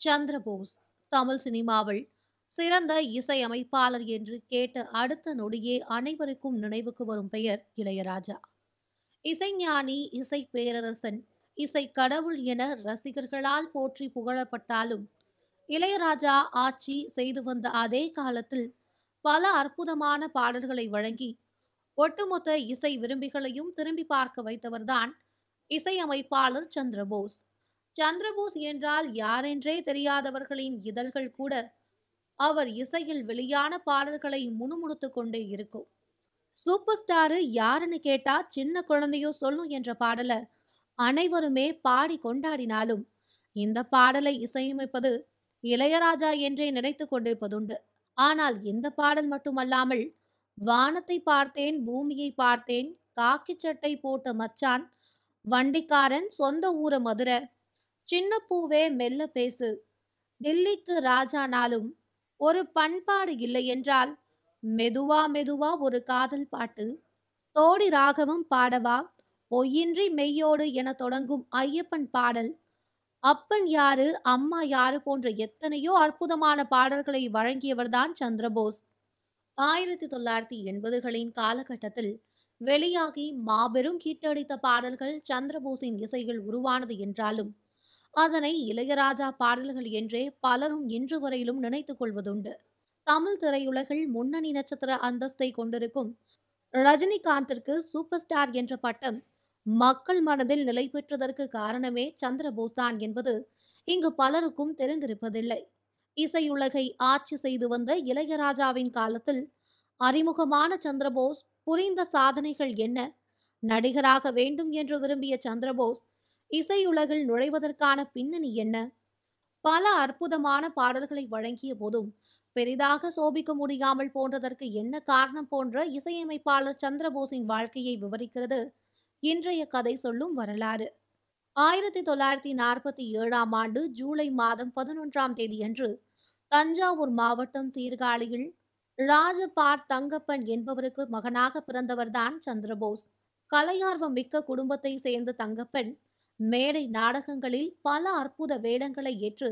சந்திரபோஸ் தமிழ் சினிமாவில் சிறந்த இசையமைப்பாளர் என்று கேட்ட அடுத்த நொடியே அனைவருக்கும் நினைவுக்கு வரும் பெயர் இளையராஜா இசைஞானி இசை பேரரசன் இசை கடவுள் என ரசிகர்களால் போற்றி புகழப்பட்டாலும் இளையராஜா ஆட்சி செய்து வந்த அதே காலத்தில் பல அற்புதமான பாடல்களை வழங்கி ஒட்டுமொத்த இசை விரும்பிகளையும் திரும்பி பார்க்க வைத்தவர்தான் இசையமைப்பாளர் சந்திரபோஸ் சந்திரபோஸ் என்றால் யாரென்றே தெரியாதவர்களின் இதழ்கள் கூட அவர் இசையில் வெளியான பாடல்களை முணுமுணுத்து கொண்டே இருக்கும் சூப்பர் ஸ்டாரு யாருன்னு கேட்டா சின்ன குழந்தையோ சொல்லும் என்ற பாடலை அனைவருமே பாடி கொண்டாடினாலும் இந்த பாடலை இசையமைப்பது இளையராஜா என்றே நினைத்து கொண்டிருப்பதுண்டு ஆனால் இந்த பாடல் மட்டுமல்லாமல் வானத்தை பார்த்தேன் பூமியை பார்த்தேன் காக்கி சட்டை போட்ட மச்சான் வண்டிக்காரன் சொந்த ஊர மதுரை சின்ன பூவே மெல்ல பேசு தில்லிக்கு ராஜானாலும் ஒரு பண்பாடு இல்லை என்றால் மெதுவா மெதுவா ஒரு காதல் பாட்டு தோடி ராகவம் பாடவா பொய்யின்றி மெய்யோடு என தொடங்கும் ஐயப்பன் பாடல் அப்பன் யாரு அம்மா யாரு போன்ற எத்தனையோ அற்புதமான பாடல்களை வழங்கியவர்தான் சந்திரபோஸ் ஆயிரத்தி தொள்ளாயிரத்தி எண்பதுகளின் காலகட்டத்தில் வெளியாகி மாபெரும் ஹிட்டடித்த பாடல்கள் சந்திரபோஸின் இசையில் உருவானது என்றாலும் அதனை இளையராஜா பாடல்கள் என்றே பலரும் இன்று வரையிலும் நினைத்துக் கொள்வதுண்டு தமிழ் திரையுலகில் முன்னணி நட்சத்திர அந்தஸ்தை கொண்டிருக்கும் ரஜினிகாந்திற்கு சூப்பர் ஸ்டார் என்ற பட்டம் மக்கள் மனதில் நிலை பெற்றதற்கு காரணமே சந்திரபோஸ் தான் என்பது இங்கு பலருக்கும் தெரிந்திருப்பதில்லை இசையுலகை ஆட்சி செய்து வந்த இளையராஜாவின் காலத்தில் அறிமுகமான சந்திரபோஸ் புரிந்த சாதனைகள் என்ன நடிகராக வேண்டும் என்று விரும்பிய சந்திரபோஸ் இசையுலகில் நுழைவதற்கான பின்னணி என்ன பல அற்புதமான பாடல்களை வழங்கிய போதும் பெரிதாக சோபிக்க முடியாமல் போன்றதற்கு என்ன காரணம் போன்ற இசையமைப்பாளர் சந்திரபோஸின் வாழ்க்கையை விவரிக்கிறது இன்றைய கதை சொல்லும் வரலாறு ஆயிரத்தி தொள்ளாயிரத்தி நாற்பத்தி ஏழாம் ஆண்டு ஜூலை மாதம் பதினொன்றாம் தேதியன்று தஞ்சாவூர் மாவட்டம் சீர்காழியில் ராஜபாட் தங்கப்பன் என்பவருக்கு மகனாக பிறந்தவர்தான் சந்திரபோஸ் கலையார்வம் மிக்க குடும்பத்தை சேர்ந்த தங்கப்பன் மேடை நாடகங்களில் பல அற்புத வேடங்களை ஏற்று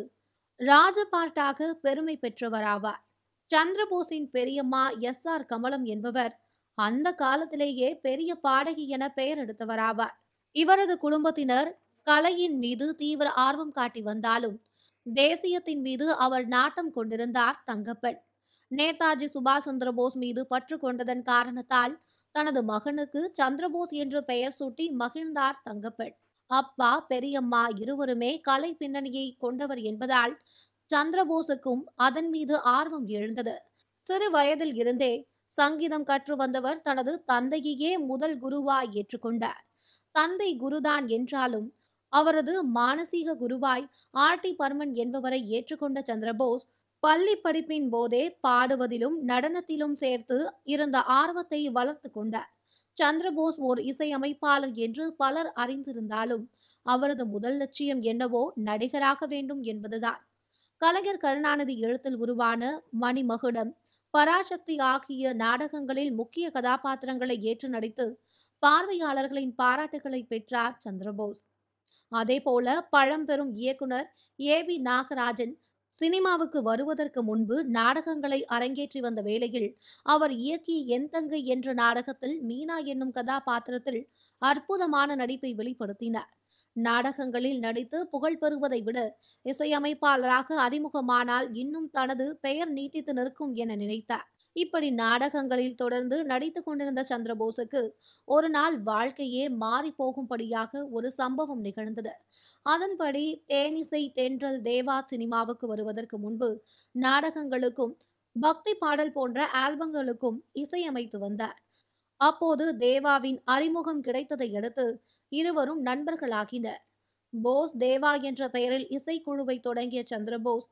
ராஜபாட்டாக பெருமை பெற்றவராவார் சந்திரபோஸின் பெரியம்மா எஸ் ஆர் கமலம் என்பவர் அந்த காலத்திலேயே பெரிய பாடகி என பெயர் எடுத்தவராவார் இவரது குடும்பத்தினர் கலையின் மீது தீவிர ஆர்வம் காட்டி வந்தாலும் தேசியத்தின் மீது அவர் நாட்டம் கொண்டிருந்தார் தங்கப்பன் நேதாஜி சுபாஷ் சந்திரபோஸ் மீது பற்று கொண்டதன் காரணத்தால் தனது மகனுக்கு சந்திரபோஸ் என்று பெயர் சூட்டி மகிழ்ந்தார் தங்கப்பன் அப்பா பெரியம்மா இருவருமே கலை பின்னணியை கொண்டவர் என்பதால் சந்திரபோஸுக்கும் அதன் மீது ஆர்வம் எழுந்தது சிறு வயதில் இருந்தே சங்கீதம் கற்று வந்தவர் தனது தந்தையையே முதல் குருவாய் ஏற்றுக்கொண்டார் தந்தை குருதான் என்றாலும் அவரது மானசீக குருவாய் ஆர்டி பர்மன் என்பவரை ஏற்றுக்கொண்ட சந்திரபோஸ் பள்ளி படிப்பின் போதே பாடுவதிலும் நடனத்திலும் சேர்த்து இருந்த ஆர்வத்தை வளர்த்து கொண்டார் சந்திரபோஸ் ஓர் இசையமைப்பாளர் என்று பலர் அறிந்திருந்தாலும் அவரது முதல் லட்சியம் என்னவோ நடிகராக வேண்டும் என்பதுதான் கலைஞர் கருணாநிதி எழுத்தில் உருவான மணிமகுடம் பராசக்தி ஆகிய நாடகங்களில் முக்கிய கதாபாத்திரங்களை ஏற்று நடித்து பார்வையாளர்களின் பாராட்டுகளை பெற்றார் சந்திரபோஸ் அதேபோல பழம்பெரும் இயக்குனர் ஏ வி நாகராஜன் சினிமாவுக்கு வருவதற்கு முன்பு நாடகங்களை அரங்கேற்றி வந்த வேளையில் அவர் இயக்கிய என் தங்கை என்ற நாடகத்தில் மீனா என்னும் கதாபாத்திரத்தில் அற்புதமான நடிப்பை வெளிப்படுத்தினார் நாடகங்களில் நடித்து புகழ் பெறுவதை விட இசையமைப்பாளராக அறிமுகமானால் இன்னும் தனது பெயர் நீட்டித்து நிற்கும் என நினைத்தார் இப்படி நாடகங்களில் தொடர்ந்து நடித்து கொண்டிருந்த சந்திரபோஸுக்கு ஒரு நாள் வாழ்க்கையே மாறி போகும்படியாக ஒரு சம்பவம் நிகழ்ந்தது அதன்படி தேனிசை தென்றல் தேவா சினிமாவுக்கு வருவதற்கு முன்பு நாடகங்களுக்கும் பக்தி பாடல் போன்ற ஆல்பங்களுக்கும் இசையமைத்து வந்தார் அப்போது தேவாவின் அறிமுகம் கிடைத்ததை அடுத்து இருவரும் நண்பர்களாகினர் போஸ் தேவா என்ற பெயரில் இசைக்குழுவை தொடங்கிய சந்திரபோஸ்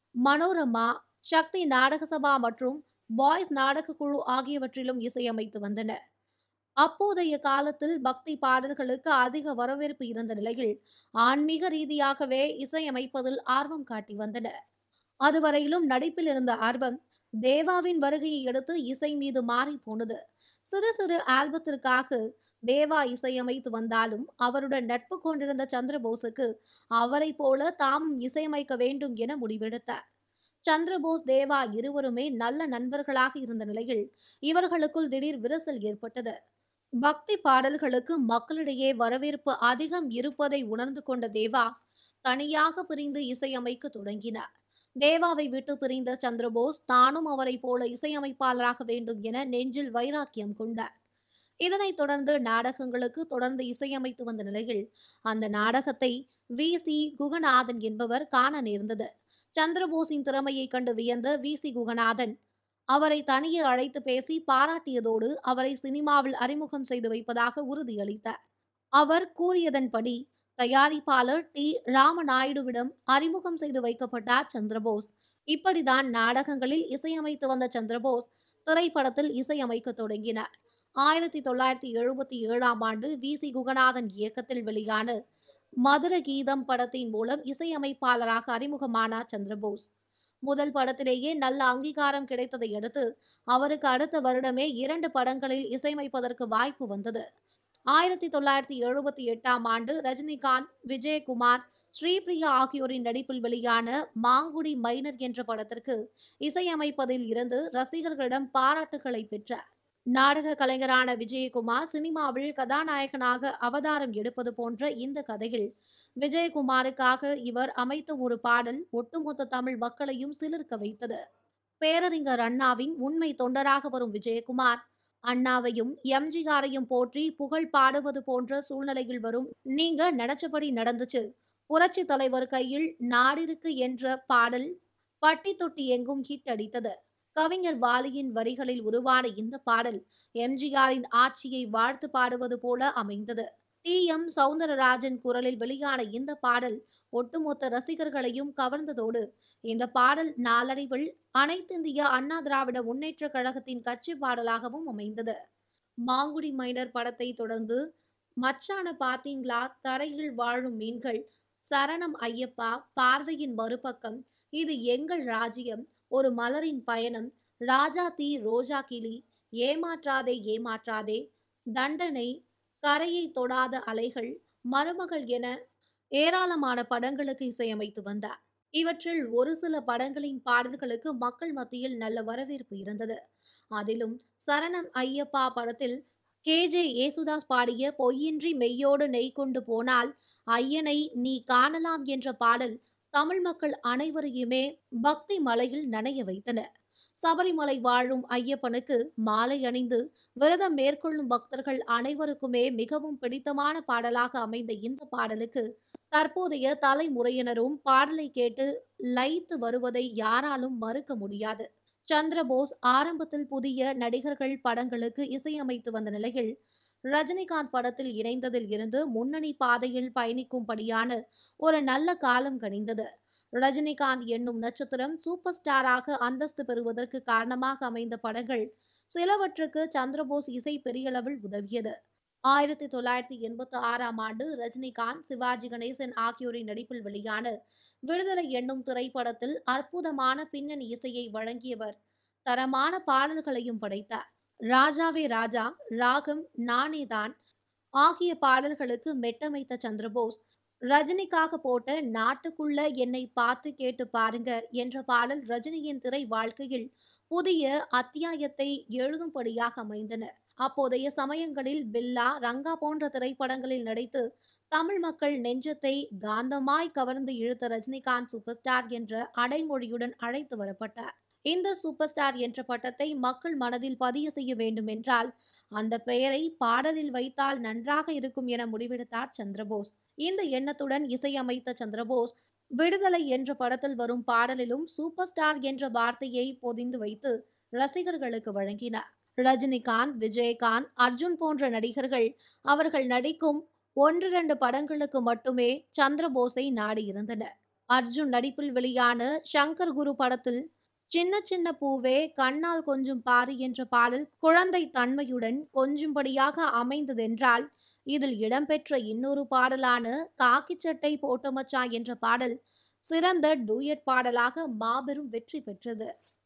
மனோரமா சக்தி நாடக சபா மற்றும் பாய்ஸ் நாடக குழு ஆகியவற்றிலும் இசையமைத்து வந்தனர் அப்போதைய காலத்தில் பக்தி பாடல்களுக்கு அதிக வரவேற்பு இருந்த நிலையில் ஆன்மீக ரீதியாகவே இசையமைப்பதில் ஆர்வம் காட்டி வந்தனர் அதுவரையிலும் நடிப்பில் இருந்த ஆர்வம் தேவாவின் வருகையை அடுத்து இசை மீது மாறி போனது சிறு சிறு ஆல்பத்திற்காக தேவா இசையமைத்து வந்தாலும் அவருடன் நட்பு கொண்டிருந்த சந்திரபோஸுக்கு அவரை போல தாமும் இசையமைக்க வேண்டும் என முடிவெடுத்தார் சந்திரபோஸ் தேவா இருவருமே நல்ல நண்பர்களாக இருந்த நிலையில் இவர்களுக்குள் திடீர் விரிசல் ஏற்பட்டது பக்தி பாடல்களுக்கு மக்களிடையே வரவேற்பு அதிகம் இருப்பதை உணர்ந்து கொண்ட தேவா தனியாக பிரிந்து இசையமைக்க தொடங்கினார் தேவாவை விட்டு பிரிந்த சந்திரபோஸ் தானும் அவரை போல இசையமைப்பாளராக வேண்டும் என நெஞ்சில் வைராக்கியம் கொண்டார் இதனைத் தொடர்ந்து நாடகங்களுக்கு தொடர்ந்து இசையமைத்து வந்த நிலையில் அந்த நாடகத்தை வி சி குகநாதன் என்பவர் காண நேர்ந்தது சந்திரபோஸின் திறமையை கண்டு வியந்த வி சி குகநாதன் அவரை தனியே அழைத்து பேசி பாராட்டியதோடு அவரை சினிமாவில் அறிமுகம் செய்து வைப்பதாக உறுதியளித்தார் அவர் கூறியதன்படி தயாரிப்பாளர் டி ராமநாயுடுவிடம் அறிமுகம் செய்து வைக்கப்பட்டார் சந்திரபோஸ் இப்படிதான் நாடகங்களில் இசையமைத்து வந்த சந்திரபோஸ் திரைப்படத்தில் இசையமைக்க தொடங்கினார் ஆயிரத்தி தொள்ளாயிரத்தி எழுபத்தி ஏழாம் ஆண்டு வி சி குகநாதன் இயக்கத்தில் வெளியான மதுர கீதம் படத்தின் மூலம் இசையமைப்பாளராக அறிமுகமானார் சந்திரபோஸ் முதல் படத்திலேயே நல்ல அங்கீகாரம் கிடைத்ததை அடுத்து அவருக்கு அடுத்த வருடமே இரண்டு படங்களில் இசையமைப்பதற்கு வாய்ப்பு வந்தது ஆயிரத்தி தொள்ளாயிரத்தி எழுபத்தி எட்டாம் ஆண்டு ரஜினிகாந்த் விஜயகுமார் ஸ்ரீபிரியா ஆகியோரின் நடிப்பில் வெளியான மாங்குடி மைனர் என்ற படத்திற்கு இசையமைப்பதில் இருந்து ரசிகர்களிடம் பாராட்டுகளை பெற்றார் நாடக கலைஞரான விஜயகுமார் சினிமாவில் கதாநாயகனாக அவதாரம் எடுப்பது போன்ற இந்த கதையில் விஜயகுமாருக்காக இவர் அமைத்த ஒரு பாடல் ஒட்டுமொத்த தமிழ் மக்களையும் சிலிர்க்க வைத்தது பேரறிஞர் அண்ணாவின் உண்மை தொண்டராக வரும் விஜயகுமார் அண்ணாவையும் எம்ஜிஆரையும் போற்றி புகழ் பாடுவது போன்ற சூழ்நிலையில் வரும் நீங்க நினைச்சபடி நடந்துச்சு புரட்சி தலைவர் கையில் நாடிருக்கு என்ற பாடல் பட்டி தொட்டி எங்கும் ஹிட் அடித்தது கவிஞர் வாலியின் வரிகளில் உருவான இந்த பாடல் எம்ஜிஆரின் ஆட்சியை வாழ்த்து பாடுவது போல அமைந்தது டி எம் சவுந்தரராஜன் குரலில் வெளியான இந்த பாடல் ஒட்டுமொத்த ரசிகர்களையும் கவர்ந்ததோடு இந்த பாடல் நாளடைவில் அனைத்திந்திய அண்ணா திராவிட முன்னேற்ற கழகத்தின் கட்சி பாடலாகவும் அமைந்தது மாங்குடி மைனர் படத்தை தொடர்ந்து மச்சான பாத்தீங்களா தரையில் வாழும் மீன்கள் சரணம் ஐயப்பா பார்வையின் மறுபக்கம் இது எங்கள் ராஜ்யம் ஒரு மலரின் பயணம் ராஜா தீ ரோஜா கிளி ஏமாற்றாதே ஏமாற்றாதே தண்டனை கரையை தொடாத அலைகள் மருமகள் என ஏராளமான படங்களுக்கு இசையமைத்து வந்தார் இவற்றில் ஒரு சில படங்களின் பாடல்களுக்கு மக்கள் மத்தியில் நல்ல வரவேற்பு இருந்தது அதிலும் சரணம் ஐயப்பா படத்தில் கே ஜே ஏசுதாஸ் பாடிய பொய்யின்றி மெய்யோடு நெய் கொண்டு போனால் ஐயனை நீ காணலாம் என்ற பாடல் தமிழ் மக்கள் அனைவரையுமே பக்தி மலையில் நனைய வைத்தன சபரிமலை வாழும் ஐயப்பனுக்கு மாலை அணிந்து விரதம் மேற்கொள்ளும் பக்தர்கள் அனைவருக்குமே மிகவும் பிடித்தமான பாடலாக அமைந்த இந்த பாடலுக்கு தற்போதைய தலைமுறையினரும் பாடலை கேட்டு லயித்து வருவதை யாராலும் மறுக்க முடியாது சந்திரபோஸ் ஆரம்பத்தில் புதிய நடிகர்கள் படங்களுக்கு இசையமைத்து வந்த நிலையில் ரஜினிகாந்த் படத்தில் இணைந்ததில் இருந்து முன்னணி பாதையில் பயணிக்கும்படியான ஒரு நல்ல காலம் கனிந்தது ரஜினிகாந்த் என்னும் நட்சத்திரம் சூப்பர் ஸ்டாராக அந்தஸ்து பெறுவதற்கு காரணமாக அமைந்த படங்கள் சிலவற்றுக்கு சந்திரபோஸ் இசை பெரியளவில் உதவியது ஆயிரத்தி தொள்ளாயிரத்தி எண்பத்தி ஆறாம் ஆண்டு ரஜினிகாந்த் சிவாஜி கணேசன் ஆகியோரின் நடிப்பில் வெளியான விடுதலை என்னும் திரைப்படத்தில் அற்புதமான பின்னணி இசையை வழங்கியவர் தரமான பாடல்களையும் படைத்தார் ராஜாவே ராஜா ராகம் நானேதான் ஆகிய பாடல்களுக்கு மெட்டமைத்த சந்திரபோஸ் ரஜினிக்காக போட்ட நாட்டுக்குள்ள என்னை பார்த்து கேட்டு பாருங்க என்ற பாடல் ரஜினியின் திரை வாழ்க்கையில் புதிய அத்தியாயத்தை எழுதும்படியாக அமைந்தன அப்போதைய சமயங்களில் பில்லா ரங்கா போன்ற திரைப்படங்களில் நடித்து தமிழ் மக்கள் நெஞ்சத்தை காந்தமாய் கவர்ந்து இழுத்த ரஜினிகாந்த் சூப்பர் ஸ்டார் என்ற அடைமொழியுடன் அழைத்து வரப்பட்டார் இந்த சூப்பர் ஸ்டார் என்ற பட்டத்தை மக்கள் மனதில் பதிய செய்ய வேண்டும் என்றால் அந்த பெயரை பாடலில் வைத்தால் நன்றாக இருக்கும் என முடிவெடுத்தார் சந்திரபோஸ் இந்த எண்ணத்துடன் இசையமைத்த சந்திரபோஸ் விடுதலை என்ற படத்தில் வரும் பாடலிலும் சூப்பர் ஸ்டார் என்ற வார்த்தையை பொதிந்து வைத்து ரசிகர்களுக்கு வழங்கினார் ரஜினிகாந்த் விஜயகாந்த் அர்ஜுன் போன்ற நடிகர்கள் அவர்கள் நடிக்கும் ஒன்றிரண்டு படங்களுக்கு மட்டுமே சந்திரபோஸை நாடியிருந்தனர் அர்ஜுன் நடிப்பில் வெளியான சங்கர் குரு படத்தில் சின்ன சின்ன பூவே கண்ணால் கொஞ்சம் பாரு என்ற பாடல் குழந்தை தன்மையுடன் கொஞ்சும்படியாக அமைந்ததென்றால் இதில் இடம்பெற்ற இன்னொரு பாடலான காக்கி சட்டை போட்ட மச்சான் என்ற பாடல் சிறந்த டூயட் பாடலாக மாபெரும் வெற்றி பெற்றது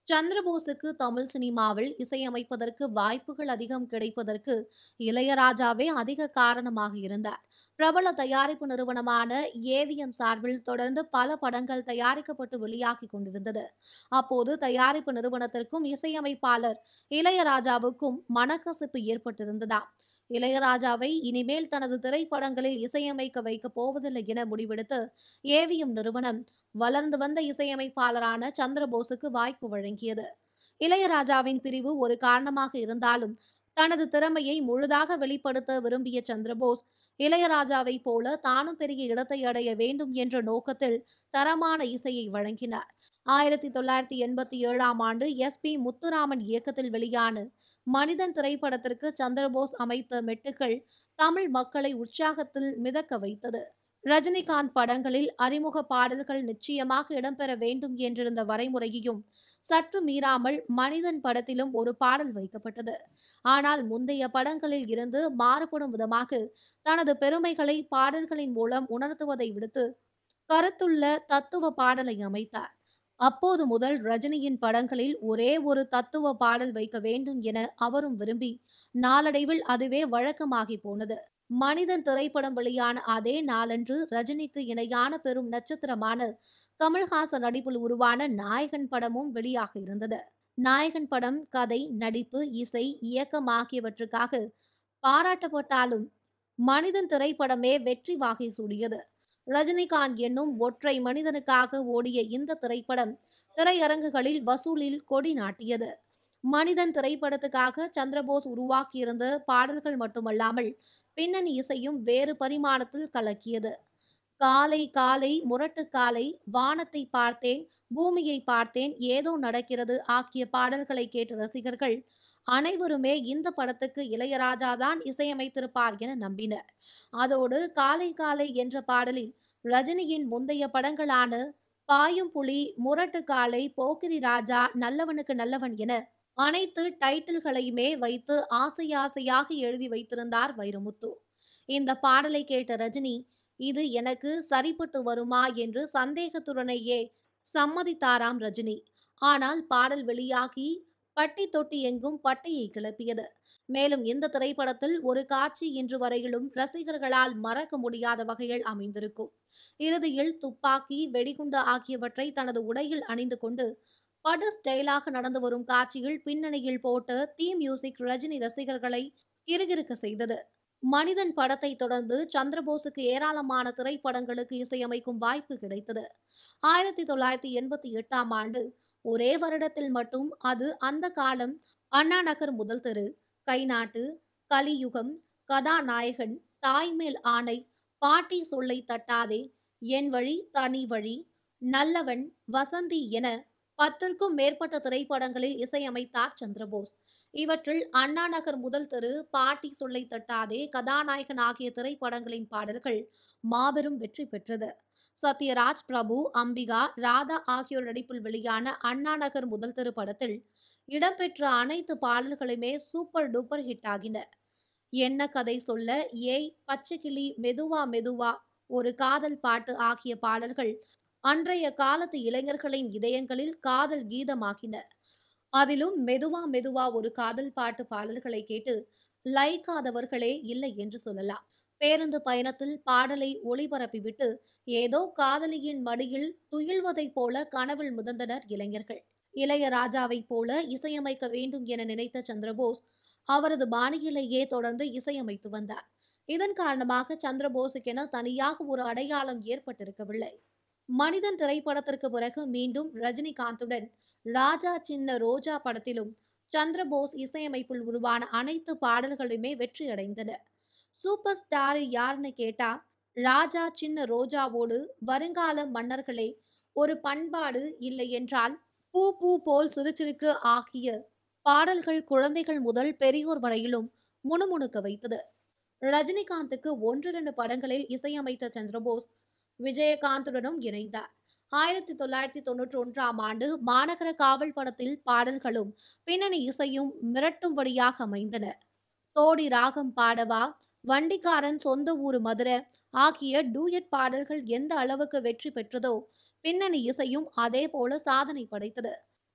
சந்திரபோஸுக்கு தமிழ் சினிமாவில் இசையமைப்பதற்கு வாய்ப்புகள் அதிகம் கிடைப்பதற்கு இளையராஜாவே அதிக காரணமாக இருந்தார் பிரபல தயாரிப்பு நிறுவனமான ஏவிஎம் சார்பில் தொடர்ந்து பல படங்கள் தயாரிக்கப்பட்டு வெளியாகி கொண்டிருந்தது அப்போது தயாரிப்பு நிறுவனத்திற்கும் இசையமைப்பாளர் இளையராஜாவுக்கும் மனக்கசப்பு ஏற்பட்டிருந்ததாம் இளையராஜாவை இனிமேல் தனது திரைப்படங்களில் இசையமைக்க வைக்கப் போவதில்லை என முடிவெடுத்து ஏவிஎம் நிறுவனம் வளர்ந்து வந்த இசையமைப்பாளரான சந்திரபோஸுக்கு வாய்ப்பு வழங்கியது இளையராஜாவின் பிரிவு ஒரு காரணமாக இருந்தாலும் தனது திறமையை முழுதாக வெளிப்படுத்த விரும்பிய சந்திரபோஸ் இளையராஜாவை போல தானும் பெரிய இடத்தை அடைய வேண்டும் என்ற நோக்கத்தில் தரமான இசையை வழங்கினார் ஆயிரத்தி தொள்ளாயிரத்தி எண்பத்தி ஏழாம் ஆண்டு எஸ் பி முத்துராமன் இயக்கத்தில் வெளியான மனிதன் திரைப்படத்திற்கு சந்திரபோஸ் அமைத்த மெட்டுக்கள் தமிழ் மக்களை உற்சாகத்தில் மிதக்க வைத்தது ரஜினிகாந்த் படங்களில் அறிமுக பாடல்கள் நிச்சயமாக இடம்பெற வேண்டும் என்றிருந்த வரைமுறையையும் சற்று மீறாமல் மனிதன் படத்திலும் ஒரு பாடல் வைக்கப்பட்டது ஆனால் முந்தைய படங்களில் இருந்து மாறுபடும் விதமாக தனது பெருமைகளை பாடல்களின் மூலம் உணர்த்துவதை விடுத்து கருத்துள்ள தத்துவ பாடலை அமைத்தார் அப்போது முதல் ரஜினியின் படங்களில் ஒரே ஒரு தத்துவ பாடல் வைக்க வேண்டும் என அவரும் விரும்பி நாளடைவில் அதுவே வழக்கமாகி போனது மனிதன் திரைப்படம் வெளியான அதே நாளன்று ரஜினிக்கு இணையான பெரும் நட்சத்திரமான கமல்ஹாசன் நடிப்பில் உருவான நாயகன் படமும் வெளியாக இருந்தது நாயகன் படம் கதை நடிப்பு இசை இயக்கம் ஆகியவற்றுக்காக பாராட்டப்பட்டாலும் மனிதன் திரைப்படமே வெற்றி வாகை சூடியது ரஜினிகாந்த் என்னும் ஒற்றை மனிதனுக்காக ஓடிய இந்த திரைப்படம் திரையரங்குகளில் வசூலில் கொடி நாட்டியது மனிதன் திரைப்படத்துக்காக சந்திரபோஸ் உருவாக்கியிருந்த பாடல்கள் மட்டுமல்லாமல் பின்னணி இசையும் வேறு பரிமாணத்தில் கலக்கியது காலை காலை முரட்டு காலை வானத்தை பார்த்தேன் பூமியை பார்த்தேன் ஏதோ நடக்கிறது ஆகிய பாடல்களை கேட்ட ரசிகர்கள் அனைவருமே இந்த படத்துக்கு இளையராஜா தான் இசையமைத்திருப்பார் என நம்பினர் அதோடு காலை காலை என்ற பாடலில் ரஜினியின் முந்தைய படங்களான பாயும் புலி முரட்டு காலை போக்கிரி ராஜா நல்லவனுக்கு நல்லவன் என அனைத்து டைட்டில்களையுமே வைத்து ஆசை ஆசையாக எழுதி வைத்திருந்தார் வைரமுத்து இந்த பாடலை கேட்ட ரஜினி இது எனக்கு சரிப்பட்டு வருமா என்று சந்தேகத்துடனேயே சம்மதித்தாராம் ரஜினி ஆனால் பாடல் வெளியாகி பட்டி தொட்டி எங்கும் பட்டையை கிளப்பியது மேலும் இந்த திரைப்படத்தில் ஒரு காட்சி இன்று வரையிலும் ரசிகர்களால் மறக்க முடியாத வகையில் அமைந்திருக்கும் இறுதியில் துப்பாக்கி வெடிகுண்டு ஆகியவற்றை தனது உடையில் அணிந்து கொண்டு படு ஸ்டைலாக நடந்து வரும் காட்சியில் பின்னணியில் போட்டு தீ மியூசிக் ரஜினி ரசிகர்களை கிறுகிறுக்க செய்தது மனிதன் படத்தை தொடர்ந்து சந்திரபோஸுக்கு ஏராளமான திரைப்படங்களுக்கு இசையமைக்கும் வாய்ப்பு கிடைத்தது ஆயிரத்தி தொள்ளாயிரத்தி எண்பத்தி எட்டாம் ஆண்டு ஒரே வருடத்தில் மட்டும் அது அந்த காலம் அண்ணா நகர் முதல் தெரு கைநாட்டு கலியுகம் கதாநாயகன் தாய்மேல் ஆணை பாட்டி சொல்லை தட்டாதே என் வழி தனி வழி நல்லவன் வசந்தி என பத்திற்கும் மேற்பட்ட திரைப்படங்களில் இசையமைத்தார் சந்திரபோஸ் இவற்றில் அண்ணா நகர் முதல் தெரு பாட்டி சொல்லை தட்டாதே கதாநாயகன் ஆகிய திரைப்படங்களின் பாடல்கள் மாபெரும் வெற்றி பெற்றது சத்யராஜ் பிரபு அம்பிகா ராதா ஆகியோர் நடிப்பில் வெளியான அண்ணா நகர் முதல் தெரு படத்தில் இடம்பெற்ற அனைத்து பாடல்களுமே சூப்பர் டூப்பர் ஹிட் ஆகின என்ன கதை சொல்ல ஏய் பச்சைக்கிளி மெதுவா மெதுவா ஒரு காதல் பாட்டு ஆகிய பாடல்கள் அன்றைய காலத்து இளைஞர்களின் இதயங்களில் காதல் கீதமாகின அதிலும் மெதுவா மெதுவா ஒரு காதல் பாட்டு பாடல்களை கேட்டு லைக்காதவர்களே இல்லை என்று சொல்லலாம் பேருந்து பயணத்தில் பாடலை ஒளிபரப்பிவிட்டு ஏதோ காதலியின் மடியில் துயில்வதைப் போல கனவில் முதந்தனர் இளைஞர்கள் இளையராஜாவைப் போல இசையமைக்க வேண்டும் என நினைத்த சந்திரபோஸ் அவரது பாணியிலேயே தொடர்ந்து இசையமைத்து வந்தார் இதன் காரணமாக சந்திரபோஸுக்கென தனியாக ஒரு அடையாளம் ஏற்பட்டிருக்கவில்லை மனிதன் திரைப்படத்திற்கு பிறகு மீண்டும் ரஜினிகாந்துடன் ராஜா சின்ன ரோஜா படத்திலும் சந்திரபோஸ் இசையமைப்பில் உருவான அனைத்து பாடல்களுமே வெற்றி அடைந்தன சூப்பர் ஸ்டார் யாருன்னு கேட்டா ராஜா சின்ன ரோஜாவோடு வருங்கால மன்னர்களே ஒரு பண்பாடு இல்லை என்றால் பூ பூ போல் சிறுசிறுக்கு ஆகிய பாடல்கள் குழந்தைகள் முதல் பெரியோர் வரையிலும் முணுமுணுக்க வைத்தது ரஜினிகாந்துக்கு ஒன்றிரண்டு படங்களில் இசையமைத்த சந்திரபோஸ் விஜயகாந்துடனும் இணைந்தார் ஆயிரத்தி தொள்ளாயிரத்தி தொன்னூற்றி ஒன்றாம் ஆண்டு மாநகர காவல் படத்தில் பாடல்களும் பின்னணி இசையும் மிரட்டும்படியாக அமைந்தன தோடி ராகம் பாடவா வண்டிக்காரன் சொந்த ஊரு மதுரை ஆகிய டூயட் பாடல்கள் எந்த அளவுக்கு வெற்றி பெற்றதோ பின்னணி இசையும் அதே போல சாதனை படைத்தது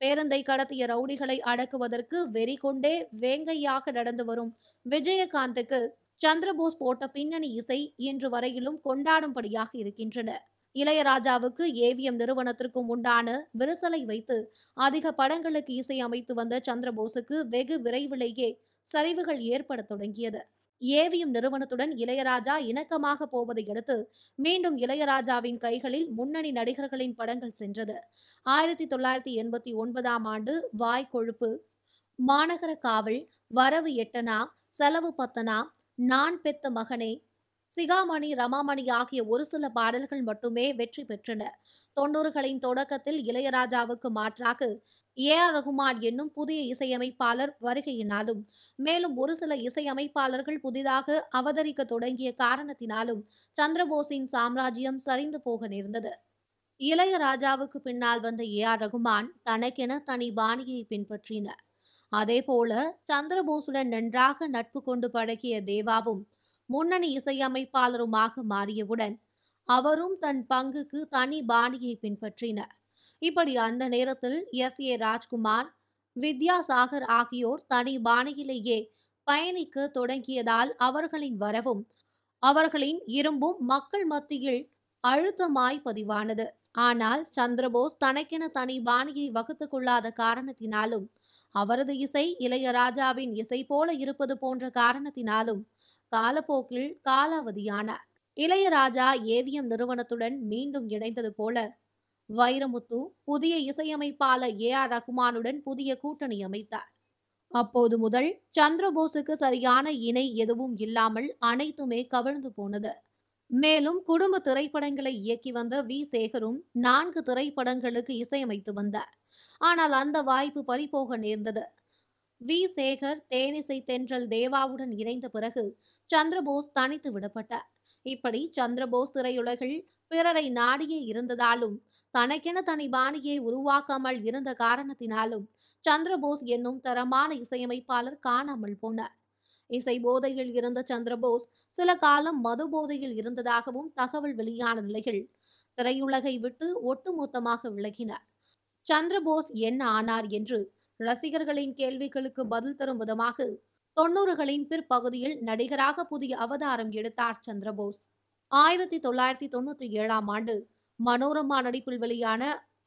பேருந்தை கடத்திய ரவுடிகளை அடக்குவதற்கு வெறி கொண்டே வேங்கையாக நடந்து வரும் விஜயகாந்துக்கு சந்திரபோஸ் போட்ட பின்னணி இசை இன்று வரையிலும் கொண்டாடும்படியாக இருக்கின்றன இளையராஜாவுக்கு ஏவிஎம் நிறுவனத்திற்கும் உண்டான விரிசலை வைத்து அதிக படங்களுக்கு இசை அமைத்து வந்த சந்திரபோஸுக்கு வெகு விரைவிலேயே சரிவுகள் ஏற்பட தொடங்கியது ஏவிஎம் நிறுவனத்துடன் இளையராஜா இணக்கமாக போவதை அடுத்து மீண்டும் இளையராஜாவின் கைகளில் முன்னணி நடிகர்களின் படங்கள் சென்றது ஆயிரத்தி தொள்ளாயிரத்தி எண்பத்தி ஒன்பதாம் ஆண்டு வாய் கொழுப்பு மாநகர காவல் வரவு எட்டனா செலவு பத்தனா நான் பெத்த மகனே சிகாமணி ரமாமணி ஆகிய ஒரு சில பாடல்கள் மட்டுமே வெற்றி பெற்றன தொண்ணூறுகளின் தொடக்கத்தில் இளையராஜாவுக்கு மாற்றாக ஏ ஆர் ரகுமான் என்னும் புதிய இசையமைப்பாளர் வருகையினாலும் மேலும் ஒரு சில இசையமைப்பாளர்கள் புதிதாக அவதரிக்க தொடங்கிய காரணத்தினாலும் சந்திரபோஸின் சாம்ராஜ்யம் சரிந்து போக நேர்ந்தது இளையராஜாவுக்கு பின்னால் வந்த ஏ ஆர் ரகுமான் தனக்கென தனி பாணியை பின்பற்றினார் அதேபோல சந்திரபோஸுடன் நன்றாக நட்பு கொண்டு பழகிய தேவாவும் முன்னணி இசையமைப்பாளருமாக மாறியவுடன் அவரும் தன் பங்குக்கு தனி பாணியை பின்பற்றினர் இப்படி அந்த நேரத்தில் எஸ் ஏ ராஜ்குமார் வித்யாசாகர் ஆகியோர் தனி பாணியிலேயே பயணிக்க தொடங்கியதால் அவர்களின் வரவும் அவர்களின் இரும்பும் மக்கள் மத்தியில் அழுத்தமாய் பதிவானது ஆனால் சந்திரபோஸ் தனக்கென தனி பாணியை வகுத்து கொள்ளாத காரணத்தினாலும் அவரது இசை இளையராஜாவின் இசை போல இருப்பது போன்ற காரணத்தினாலும் காலப்போக்கில் காலாவதியானார் இளையராஜா ஏவிஎம் நிறுவனத்துடன் மீண்டும் இணைந்தது போல வைரமுத்து புதிய இசையமைப்பாளர் ஏ ஆர் ரகுமானுடன் புதிய கூட்டணி அமைத்தார் அப்போது முதல் சந்திரபோஸுக்கு சரியான இணை எதுவும் இல்லாமல் அனைத்துமே கவிழ்ந்து போனது மேலும் குடும்ப திரைப்படங்களை இயக்கி வந்த வி சேகரும் நான்கு திரைப்படங்களுக்கு இசையமைத்து வந்தார் ஆனால் அந்த வாய்ப்பு பறிபோக நேர்ந்தது வி சேகர் தேனிசை தென்றல் தேவாவுடன் இணைந்த பிறகு சந்திரபோஸ் தனித்து விடப்பட்டார் இப்படி சந்திரபோஸ் திரையுலகில் பிறரை நாடியே இருந்ததாலும் தனக்கென தனி பாணியை உருவாக்காமல் இருந்த காரணத்தினாலும் சந்திரபோஸ் என்னும் தரமான இசையமைப்பாளர் காணாமல் போனார் இசை போதையில் இருந்த சந்திரபோஸ் சில காலம் மது போதையில் இருந்ததாகவும் தகவல் வெளியான நிலையில் திரையுலகை விட்டு ஒட்டுமொத்தமாக விலகினார் சந்திரபோஸ் என்ன ஆனார் என்று ரசிகர்களின் கேள்விகளுக்கு பதில் தரும் விதமாக தொண்ணூறுகளின் பிற்பகுதியில் நடிகராக புதிய அவதாரம் எடுத்தார் சந்திரபோஸ் ஆயிரத்தி தொள்ளாயிரத்தி தொண்ணூற்றி ஏழாம் ஆண்டு மனோரமா நடிப்பில் வெளியான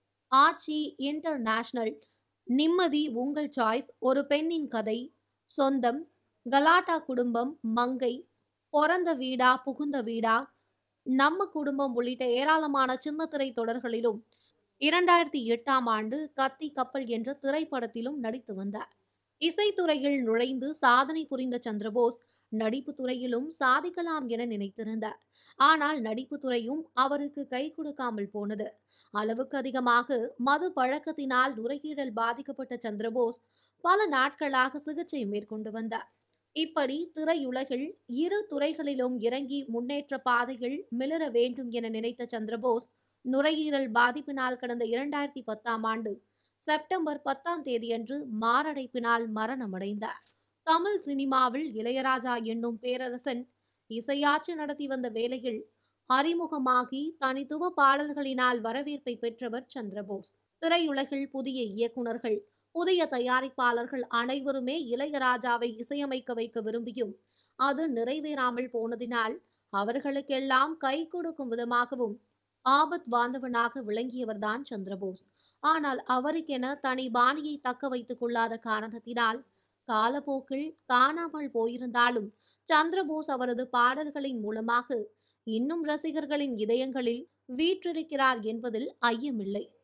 ஆச்சி இன்டர்நேஷனல் நிம்மதி உங்கள் சாய்ஸ் ஒரு பெண்ணின் கதை சொந்தம் கலாட்டா குடும்பம் மங்கை பொறந்த வீடா புகுந்த வீடா நம்ம குடும்பம் உள்ளிட்ட ஏராளமான சின்னத்திரை தொடர்களிலும் இரண்டாயிரத்தி எட்டாம் ஆண்டு கத்தி கப்பல் என்ற திரைப்படத்திலும் நடித்து வந்தார் இசைத்துறையில் நுழைந்து சாதனை புரிந்த சந்திரபோஸ் நடிப்பு துறையிலும் சாதிக்கலாம் என நினைத்திருந்தார் ஆனால் நடிப்பு துறையும் அவருக்கு கை கொடுக்காமல் போனது அளவுக்கு அதிகமாக மது பழக்கத்தினால் நுரையீரல் பாதிக்கப்பட்ட சந்திரபோஸ் பல நாட்களாக சிகிச்சை மேற்கொண்டு வந்தார் இப்படி திரையுலகில் இரு துறைகளிலும் இறங்கி முன்னேற்ற பாதையில் மிளர வேண்டும் என நினைத்த சந்திரபோஸ் நுரையீரல் பாதிப்பினால் கடந்த இரண்டாயிரத்தி பத்தாம் ஆண்டு செப்டம்பர் பத்தாம் தேதியன்று மாரடைப்பினால் மரணமடைந்தார் தமிழ் சினிமாவில் இளையராஜா என்னும் பேரரசன் இசையாற்று நடத்தி வந்த வேளையில் அறிமுகமாகி தனித்துவ பாடல்களினால் வரவேற்பை பெற்றவர் சந்திரபோஸ் திரையுலகில் புதிய இயக்குனர்கள் புதிய தயாரிப்பாளர்கள் அனைவருமே இளையராஜாவை இசையமைக்க வைக்க விரும்பியும் அது நிறைவேறாமல் போனதினால் அவர்களுக்கெல்லாம் கை கொடுக்கும் விதமாகவும் ஆபத் பாந்தவனாக விளங்கியவர்தான் சந்திரபோஸ் ஆனால் அவருக்கென தனி பாணியை தக்க வைத்துக் கொள்ளாத காரணத்தினால் காலப்போக்கில் காணாமல் போயிருந்தாலும் சந்திரபோஸ் அவரது பாடல்களின் மூலமாக இன்னும் ரசிகர்களின் இதயங்களில் வீற்றிருக்கிறார் என்பதில் ஐயமில்லை